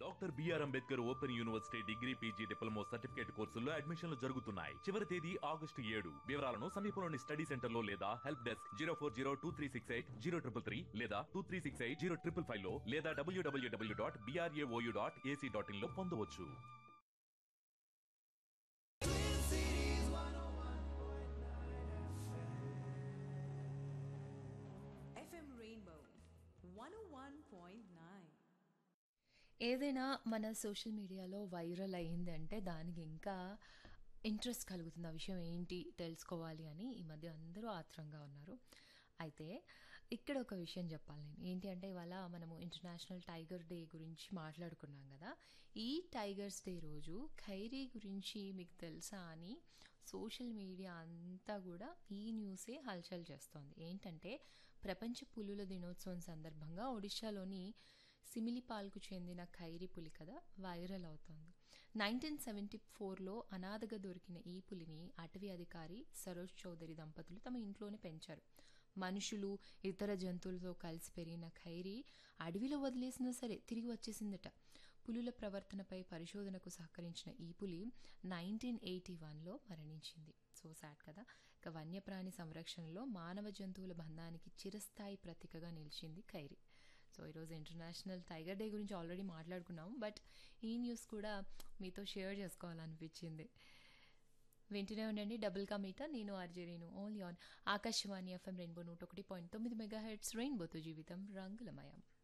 Doctor BR Ambedkar open university degree PG diploma certificate కోర్సుల్లో అడ్మిషన్లు జరుగుతున్నాయి చివరి తేదీ ఆగస్టు ఏడు వివరాలను సమీపంలోని స్టడీ సెంటర్ లో లేదా help desk zero four zero two three six eight zero triple three లేదా two three six eight zero triple five లో లేదా WWW dot BRAOU dot AC dot in లో పొందవచ్చు FM Rainbow 101.9. ఏదైనా మన సోషల్ మీడియాలో వైరల్ అయ్యింది అంటే దానికి ఇంకా ఇంట్రెస్ట్ కలుగుతుంది ఆ విషయం ఏంటి తెలుసుకోవాలి అని ఈ మధ్య అందరూ ఆత్రంగా ఉన్నారు అయితే ఇక్కడ ఒక విషయం చెప్పాలి నేను ఏంటి అంటే ఇవాళ మనము ఇంటర్నేషనల్ టైగర్ డే గురించి మాట్లాడుకున్నాం కదా ఈ టైగర్స్ డే రోజు ఖైరీ గురించి మీకు తెలుసా అని సోషల్ మీడియా అంతా కూడా ఈ న్యూసే హల్చల్ చేస్తోంది ఏంటంటే ప్రపంచ పులుల దినోత్సవం సందర్భంగా ఒడిశాలోని సిమిలిపాల్కు చెందిన ఖైరీ పులి కథ వైరల్ అవుతోంది నైన్టీన్ సెవెంటీ ఫోర్లో అనాథగా దొరికిన ఈ పులిని అటవీ అధికారి సరోజ్ చౌదరి దంపతులు తమ ఇంట్లోనే పెంచారు మనుషులు ఇతర జంతువులతో కలిసి పెరిగిన ఖైరీ అడవిలో వదిలేసినా సరే తిరిగి వచ్చేసిందట పులుల ప్రవర్తనపై పరిశోధనకు సహకరించిన ఈ పులి నైన్టీన్ ఎయిటీ వన్లో మరణించింది సో సాడ్ కదా ఇక వన్యప్రాణి సంరక్షణలో మానవ జంతువుల బంధానికి చిరస్థాయి ప్రతీకగా నిలిచింది ఖైరీ సో ఈరోజు ఇంటర్నేషనల్ టైగర్ డే గురించి ఆల్రెడీ మాట్లాడుకున్నాం బట్ ఈ న్యూస్ కూడా మీతో షేర్ చేసుకోవాలనిపించింది వింటూనే ఉండండి డబుల్ కా మీటర్ నేను ఆర్జరీను only on Akashvani FM rainbow నూట ఒకటి పాయింట్ తొమ్మిది మెగా హెడ్స్ రెయిన్బోతో జీవితం రంగులమయం